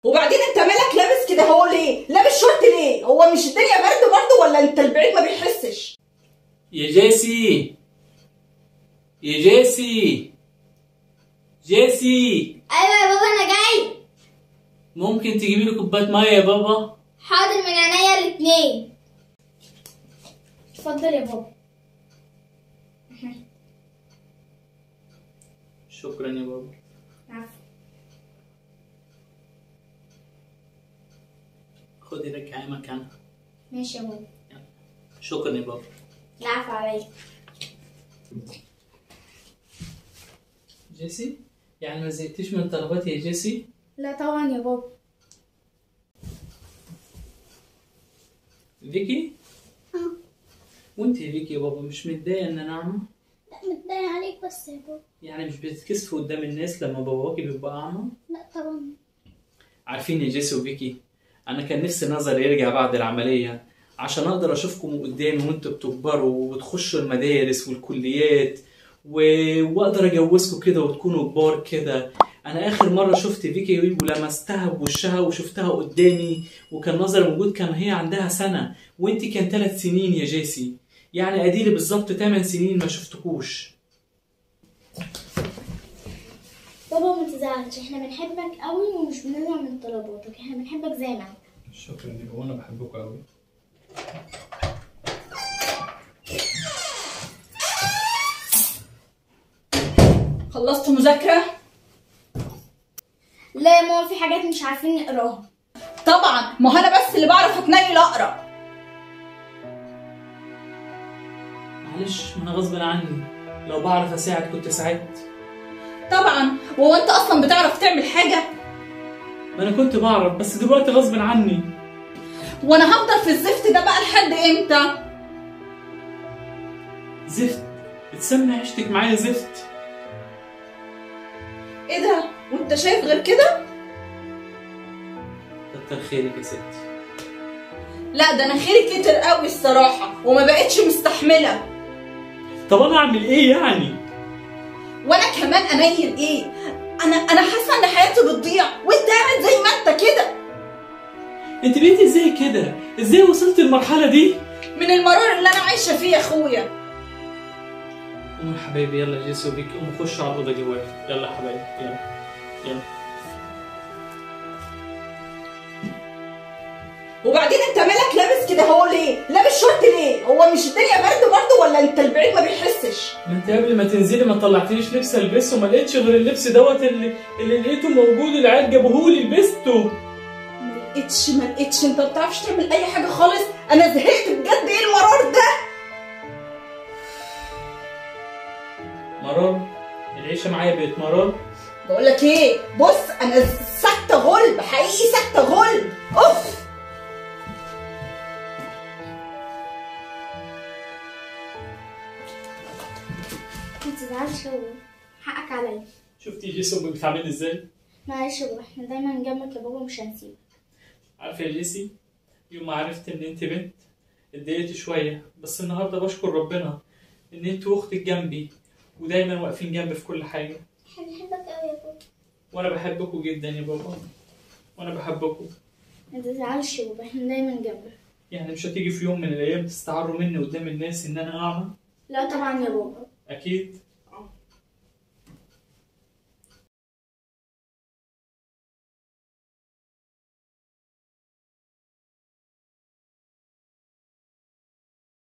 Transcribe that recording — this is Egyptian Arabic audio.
وبعدين انت مالك لابس كده هو ليه لابس شورت ليه هو مش الدنيا برد برضه ولا انت البعيد ما بيحسش يا جيسي يا جيسي جيسي ايوه يا بابا انا جاي ممكن تجيبي لي كوبايه ميه يا بابا حاضر من عينيا الاتنين اتفضل يا بابا شكرا يا بابا عفوا خدي رجعي مكانها ماشي يا بابا شكرا يا بابا العفو عليك جيسي يعني ما زهقتيش من طلباتي يا جيسي لا طبعا يا بابا فيكي اه وانت يا فيكي يا بابا مش متضايقه ان انا اعمى لا متضايق عليك بس يا بابا يعني مش بتتكسفي قدام الناس لما باباكي بيبقى اعمى لا طبعا عارفين يا جيسي وفيكي انا كان نفسي نظري يرجع بعد العمليه عشان اقدر اشوفكم قدامي وانتوا بتكبروا وتخشوا المدارس والكليات و... واقدر اجوزكم كده وتكونوا كبار كده انا اخر مره شفت فيكي ولمستها بوشها وشفتها قدامي وكان نظري موجود كان هي عندها سنه وانت كان ثلاث سنين يا جيسي يعني اديلي بالظبط 8 سنين ما شفتكوش بابا ما تزعلش احنا بنحبك قوي ومش بنزعل من طلباتك احنا بنحبك زي ما انت شكرا لك وانا بحبكم قوي خلصت مذاكره لا يا ماما في حاجات مش عارفين نقراها طبعا ما هو انا بس اللي بعرف اتنيل اقرا معلش ما انا غصب عني لو بعرف اساعد كنت ساعدت طبعا وهو انت اصلا بتعرف تعمل حاجه ما انا كنت بعرف بس دلوقتي غصب عني وانا هفضل في الزفت ده بقى لحد امتى زفت اتسمى عيشتك معايا زفت ايه ده وانت شايف غير كده كتر خيرك يا ستي لا ده انا خيري كتر قوي الصراحه وما بقتش مستحمله طب انا اعمل ايه يعني وانا كمان انيل ايه انا انا حاسه ان حياتي بتضيع وانت قاعد زي ما انت كده انت بقيتي ازاي كده ازاي وصلت المرحله دي من المرار اللي انا عايشه فيه يا اخويا قوموا يا حبايبي يلا جيسي وبيك قوموا خشوا على الاوضه جوايا يلا يا حبايبي يلا يلا وبعدين انت مالك لابس كده هو ليه لابس شورت ليه هو مش الدنيا برد برضه ولا انت البعيد ما بيحسش ما انت قبل ما تنزلي ما طلعتليش لبس البسه وما لقيتش غير اللبس دوت اللي اللي لقيته موجود العيال جابوهولي لبسته ما لقيتش ما لقيتش انت ما بتعرفش تعمل اي حاجه خالص انا زهقت بجد ايه المرار ده مرار العيشه معايا بقت مرار بقول لك ايه بص انا ساكته غلب حقيقي ساكته غلب اوف ما تزعلش يا بابا حقك عليا شفتي جيسي امي بتعمل ازاي معلش يا بابا احنا دايما جنبك يا بابا مش هنسيبك عارفه يا جيسي يوم ما عرفت ان انت بنت اتضايقت شويه بس النهارده بشكر ربنا ان انت واختك جنبي ودايما واقفين جنبي في كل حاجه احنا بنحبك قوي يا بابا وانا بحبكم جدا يا بابا وانا بحبكم ما تزعلش يا بابا احنا دايما جنبك يعني مش هتيجي في يوم من الايام تستعروا مني قدام الناس ان انا اعمى لا طبعا يا بابا اكيد